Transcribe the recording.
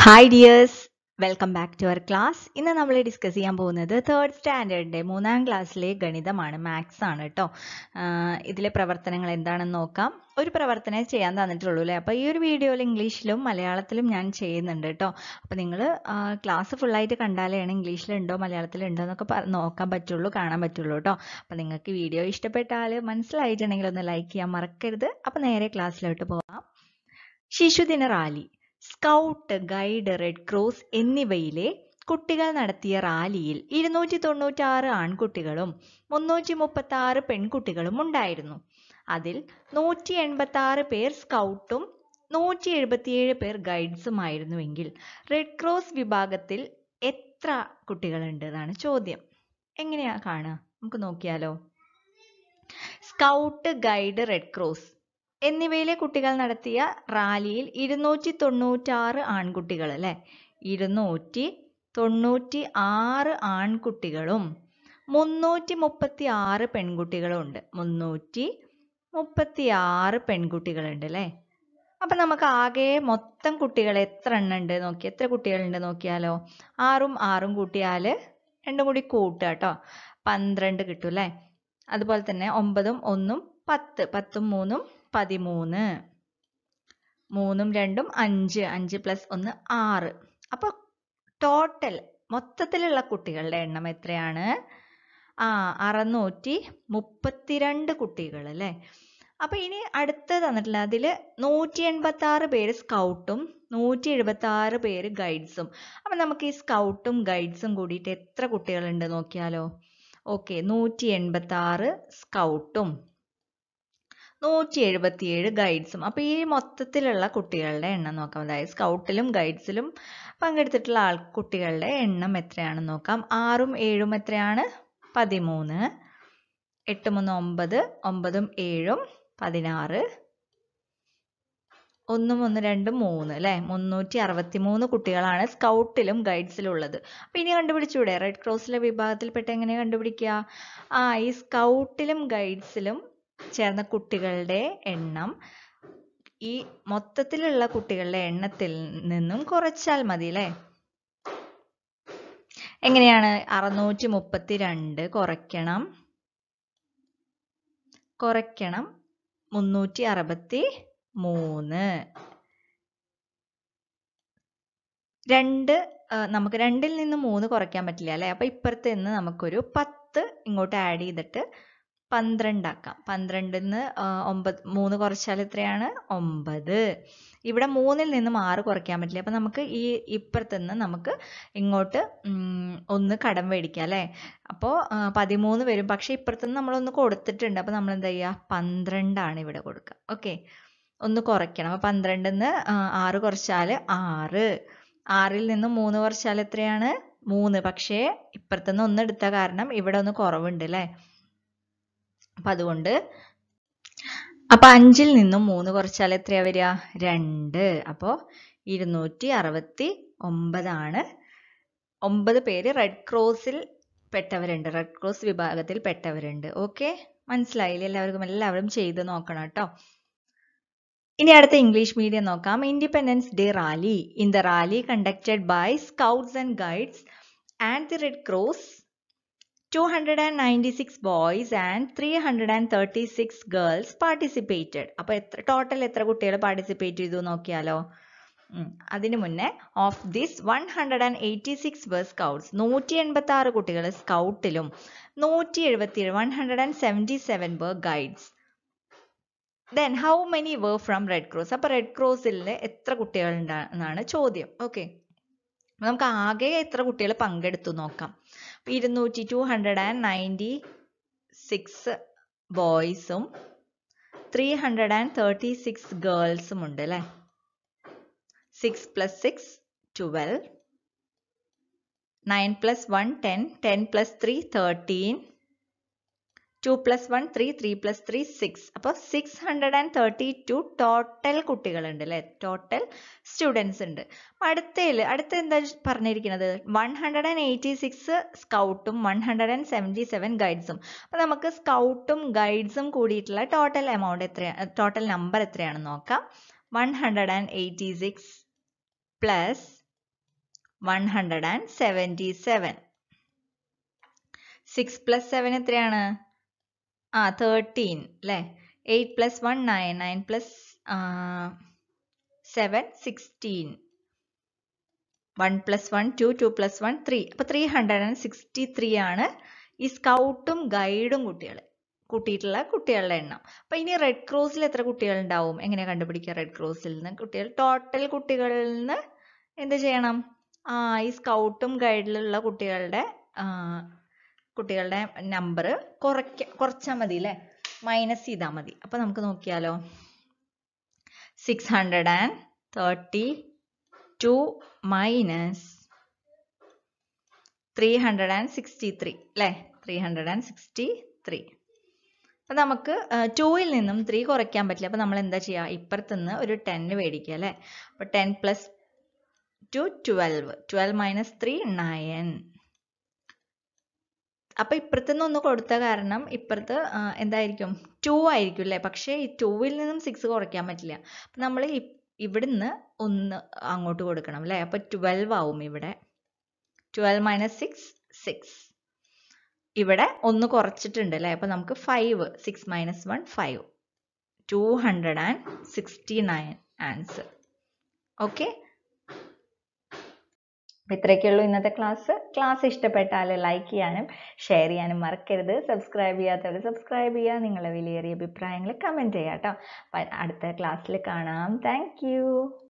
Hi dears welcome back to our class ഇന്ന് നമ്മൾ discuss ചെയ്യാൻ പോകുന്നത് തേർഡ് സ്റ്റാൻഡേർഡിൻ്റെ മൂന്നാം ക്ലാസ്സിലെ ഗണിതമാണ് മാത്സ് ആണ് കേട്ടോ ഇതിലെ പ്രവർത്തനങ്ങൾ എന്താണെന്ന് നോക്കാം ഒരു പ്രവർത്തനം ചെയ്യാൻ തന്നിട്ടുള്ളൂ അല്ലേ അപ്പോൾ ഈ ഒരു വീഡിയോയിൽ ഇംഗ്ലീഷിലും മലയാളത്തിലും ഞാൻ ചെയ്യുന്നുണ്ട് കേട്ടോ അപ്പോൾ നിങ്ങൾ ക്ലാസ് ഫുള്ളായിട്ട് കണ്ടാലാണ് ഇംഗ്ലീഷിലുണ്ടോ മലയാളത്തിലുണ്ടോ എന്നൊക്കെ പ- നോക്കാൻ പറ്റുള്ളൂ കാണാൻ പറ്റുള്ളൂ കേട്ടോ അപ്പോൾ നിങ്ങൾക്ക് വീഡിയോ ഇഷ്ടപ്പെട്ടാൽ മനസ്സിലായിട്ടുണ്ടെങ്കിൽ ഒന്ന് ലൈക്ക് ചെയ്യാൻ മറക്കരുത് അപ്പോൾ നേരെ ക്ലാസ്സിലോട്ട് പോകാം ശിശുദിന rally scout guide red cross എന്നിവയിലെ കുട്ടികൾ നടത്തിയ റാലിയിൽ ഇരുന്നൂറ്റി തൊണ്ണൂറ്റാറ് ആൺകുട്ടികളും മുന്നൂറ്റി മുപ്പത്തി ആറ് പെൺകുട്ടികളും ഉണ്ടായിരുന്നു അതിൽ നൂറ്റി എൺപത്തി ആറ് പേർ സ്കൗട്ടും നൂറ്റി എഴുപത്തിയേഴ് പേർ ഗൈഡ്സുമായിരുന്നുവെങ്കിൽ റെഡ് ക്രോസ് വിഭാഗത്തിൽ എത്ര കുട്ടികളുണ്ട് എന്നാണ് ചോദ്യം എങ്ങനെയാ കാണുക നമുക്ക് നോക്കിയാലോ സ്കൗട്ട് ഗൈഡ് റെഡ് ക്രോസ് എന്നിവയിലെ കുട്ടികൾ നടത്തിയ റാലിയിൽ ഇരുന്നൂറ്റി തൊണ്ണൂറ്റാറ് ആൺകുട്ടികൾ അല്ലെ ഇരുന്നൂറ്റി തൊണ്ണൂറ്റി ആറ് ആൺകുട്ടികളും മുന്നൂറ്റി മുപ്പത്തി ആറ് പെൺകുട്ടികളും ഉണ്ട് മുന്നൂറ്റി മുപ്പത്തി ആറ് പെൺകുട്ടികളുണ്ട് അല്ലേ അപ്പൊ നമുക്ക് ആകെ മൊത്തം കുട്ടികൾ എത്ര എണ്ണം ഉണ്ട് നോക്കി എത്ര കുട്ടികളുണ്ട് നോക്കിയാലോ ആറും ആറും കൂട്ടിയാൽ രണ്ടും കൂടി കൂട്ടുക കേട്ടോ പന്ത്രണ്ട് കിട്ടും അല്ലേ അതുപോലെ തന്നെ ഒമ്പതും ഒന്നും പത്ത് പത്തും മൂന്നും പതിമൂന്ന് മൂന്നും രണ്ടും അഞ്ച് അഞ്ച് പ്ലസ് ഒന്ന് ആറ് അപ്പോൾ ടോട്ടൽ മൊത്തത്തിലുള്ള കുട്ടികളുടെ എണ്ണം എത്രയാണ് ആ അറുന്നൂറ്റി മുപ്പത്തിരണ്ട് കുട്ടികൾ അല്ലേ അപ്പൊ ഇനി അടുത്ത് തന്നിട്ടില്ല അതിൽ നൂറ്റി എൺപത്തി ആറ് പേര് സ്കൗട്ടും നൂറ്റി എഴുപത്തി ആറ് പേര് ഗൈഡ്സും അപ്പൊ നമുക്ക് ഈ സ്കൗട്ടും ഗൈഡ്സും കൂടിയിട്ട് എത്ര കുട്ടികളുണ്ട് നോക്കിയാലോ ഓക്കെ നൂറ്റി എൺപത്തി ആറ് സ്കൗട്ടും നൂറ്റി എഴുപത്തിയേഴ് ഗൈഡ്സും അപ്പൊ ഈ മൊത്തത്തിലുള്ള കുട്ടികളുടെ എണ്ണം നോക്കാം അതായത് സ്കൗട്ടിലും ഗൈഡ്സിലും പങ്കെടുത്തിട്ടുള്ള ആൾ കുട്ടികളുടെ എണ്ണം എത്രയാണെന്ന് നോക്കാം ആറും ഏഴും എത്രയാണ് പതിമൂന്ന് എട്ട് മൂന്ന് ഒമ്പത് ഒമ്പതും ഏഴും പതിനാറ് ഒന്നും ഒന്ന് രണ്ടും മൂന്ന് അല്ലെ മുന്നൂറ്റി അറുപത്തി മൂന്ന് കുട്ടികളാണ് സ്കൗട്ടിലും ഗൈഡ്സിലും ഉള്ളത് അപ്പൊ ഇനി കണ്ടുപിടിച്ചൂടെ റെഡ് ക്രോസിലെ വിഭാഗത്തിൽപ്പെട്ട എങ്ങനെ കണ്ടുപിടിക്കുക ആ ഈ സ്കൗട്ടിലും ഗൈഡ്സിലും ചേർന്ന കുട്ടികളുടെ എണ്ണം ഈ മൊത്തത്തിലുള്ള കുട്ടികളുടെ എണ്ണത്തിൽ നിന്നും കുറച്ചാൽ മതി അല്ലേ എങ്ങനെയാണ് അറുന്നൂറ്റി മുപ്പത്തി രണ്ട് കുറയ്ക്കണം കുറയ്ക്കണം മുന്നൂറ്റി അറുപത്തി മൂന്ന് രണ്ട് ആ, നമുക്ക് രണ്ടിൽ നിന്ന് മൂന്ന് കുറയ്ക്കാൻ പറ്റില്ല അല്ലേ അപ്പൊ ഇപ്പുറത്ത് നിന്ന് നമുക്കൊരു പത്ത് ഇങ്ങോട്ട് ആഡ് ചെയ്തിട്ട് പന്ത്രണ്ടാക്കാം പന്ത്രണ്ടിൽ നിന്ന് ഒമ്പത് മൂന്ന് കുറച്ചാൽ എത്രയാണ് ഒമ്പത് ഇവിടെ മൂന്നിൽ നിന്നും ആറ് കുറയ്ക്കാൻ പറ്റില്ല അപ്പൊ നമുക്ക് ഈ ഇപ്പുറത്ത് നിന്ന് നമുക്ക് ഇങ്ങോട്ട് ഉം, ഒന്ന് കടം മേടിക്കാം അല്ലേ അപ്പോൾ പതിമൂന്ന് വരും പക്ഷെ ഇപ്പുറത്ത് നിന്ന് നമ്മളൊന്ന് കൊടുത്തിട്ടുണ്ട് അപ്പൊ നമ്മൾ എന്താ ചെയ്യുക പന്ത്രണ്ടാണ് ഇവിടെ കൊടുക്കുക ഓക്കെ ഒന്ന് കുറയ്ക്കണം അപ്പൊ പന്ത്രണ്ടിൽ നിന്ന് ആറ് കുറച്ചാൽ ആറ് ആറിൽ നിന്ന് മൂന്ന് കുറച്ചാൽ എത്രയാണ് മൂന്ന് പക്ഷേ ഇപ്പുറത്തുനിന്ന് ഒന്ന് എടുത്ത കാരണം ഇവിടെ ഒന്ന് കുറവുണ്ട് അല്ലേ അപ്പൊ അതുകൊണ്ട് അപ്പൊ അഞ്ചിൽ നിന്നും മൂന്ന് കുറച്ചാൽ എത്രയാ വരിക രണ്ട് അപ്പോ ഇരുന്നൂറ്റി അറുപത്തി ഒമ്പതാണ് ഒമ്പത് പേര് റെഡ് ക്രോസിൽ പെട്ടവരുണ്ട് റെഡ് ക്രോസ് വിഭാഗത്തിൽ പെട്ടവരുണ്ട് ഓക്കെ മനസ്സിലായില്ലേ എല്ലാവർക്കും എല്ലാവരും ചെയ്ത് നോക്കണം കേട്ടോ ഇനി അടുത്ത ഇംഗ്ലീഷ് മീഡിയം നോക്കാം independence day rally in the rally conducted by scouts and guides and the red cross 296 boys and 336 girls participated. അപ്പൊ എത്ര ടോട്ടൽ എത്ര കുട്ടികൾ പാർട്ടിസിപ്പേറ്റ് ചെയ്തു നോക്കിയാലോ ഉം, അതിനു മുന്നേ of this one hundred and eighty six were scouts നൂറ്റി എൺപത്തി ആറ് കുട്ടികൾ സ്കൗട്ടിലും നൂറ്റി എഴുപത്തി ഏഴ് one hundred and seventy seven were guides then how many were from red cross അപ്പൊ റെഡ് ക്രോസിൽ എത്ര കുട്ടികൾ എന്നാണ് ചോദ്യം ഓക്കെ നമുക്ക് ആകെ എത്ര കുട്ടികൾ പങ്കെടുത്തു നോക്കാം ഇരുന്നൂറ്റി two hundred and ninety six ബോയ്സും three hundred and thirty six ഗേൾസും ഉണ്ട് അല്ലേ six plus six twelve nine plus one ten ten plus three thirteen two plus one three three plus three six അപ്പോൾ six hundred and thirty two total കുട്ടികളുണ്ട് അല്ലേ total students ഉണ്ട് അപ്പൊ അടുത്തതിൽ അടുത്ത എന്താ പറഞ്ഞിരിക്കുന്നത് one hundred and eighty six സ്കൗട്ടും one hundred and seventy seven ഗൈഡ്സും അപ്പൊ നമുക്ക് സ്കൗട്ടും ഗൈഡ്സും കൂടിയിട്ടുള്ള ടോട്ടൽ എമൗണ്ട് എത്രയാണ് ടോട്ടൽ നമ്പർ എത്രയാണെന്ന് നോക്കാം one hundred and eighty six plus one hundred and seventy seven six plus seven എത്രയാണ് ആ തേർട്ടീൻ അല്ലേ eight plus one nine nine plus seven sixteen one plus one two two plus one three അപ്പോൾ three hundred and sixty three ആണ് ഈ സ്കൗട്ടും ഗൈഡും കുട്ടികൾ കൂട്ടിയിട്ടുള്ള കുട്ടികളുടെ എണ്ണം അപ്പോൾ ഇനി റെഡ് ക്രോസിൽ എത്ര കുട്ടികൾ ഉണ്ടാവും എങ്ങനെ കണ്ടുപിടിക്കുക റെഡ് ക്രോസിൽ നിന്ന് കുട്ടികൾ ടോട്ടൽ കുട്ടികളിൽ നിന്ന് എന്ത് ചെയ്യണം ആ ഈ സ്കൗട്ടും ഗൈഡിലുള്ള കുട്ടികളുടെ ആ, കുട്ടികളുടെ നമ്പർ കുറയ്ക്ക കുറച്ചാൽ മതി അല്ലേ മൈനസ് ചെയ്താൽ മതി അപ്പോൾ നമുക്ക് നോക്കിയാലോ six hundred and thirty two minus three hundred and sixty three അല്ലേ three hundred and sixty three അപ്പം നമുക്ക് ടൂയിൽ നിന്നും ത്രീ കുറയ്ക്കാൻ പറ്റില്ല അപ്പം നമ്മൾ എന്താ ചെയ്യുക ഇപ്പുറത്തുനിന്ന് ഒരു ടെന്ന് മേടിക്കുക അല്ലേ അപ്പോൾ ten plus two twelve twelve minus three nine അപ്പം ഇപ്പുറത്തുനിന്ന് ഒന്ന് കൊടുത്ത കാരണം ഇപ്പുറത്ത് ആ, എന്തായിരിക്കും ടു ആയിരിക്കും അല്ലേ പക്ഷേ ഈ ടൂവിൽ നിന്നും സിക്സ് കുറയ്ക്കാൻ പറ്റില്ല അപ്പം നമ്മൾ ഇവിടുന്ന് ഒന്ന് അങ്ങോട്ട് കൊടുക്കണം അല്ലേ അപ്പം ട്വൽവ് ആവും ഇവിടെ ട്വൽവ് മൈനസ് സിക്സ് സിക്സ് ഇവിടെ ഒന്ന് കുറച്ചിട്ടുണ്ട് അല്ലേ അപ്പം നമുക്ക് five six minus one five two hundred and sixty nine answer okay അപ്പം ഇത്രയൊക്കെയുള്ളൂ ഇന്നത്തെ ക്ലാസ് ക്ലാസ് ഇഷ്ടപ്പെട്ടാൽ ലൈക്ക് ചെയ്യാനും ഷെയർ ചെയ്യാനും മറക്കരുത് സബ്സ്ക്രൈബ് ചെയ്യാത്തവർ സബ്സ്ക്രൈബ് ചെയ്യുക നിങ്ങളെ വിലയേറിയ അഭിപ്രായങ്ങൾ കമൻറ്റ് ചെയ്യാം കേട്ടോ അപ്പം അടുത്ത ക്ലാസ്സിൽ കാണാം താങ്ക്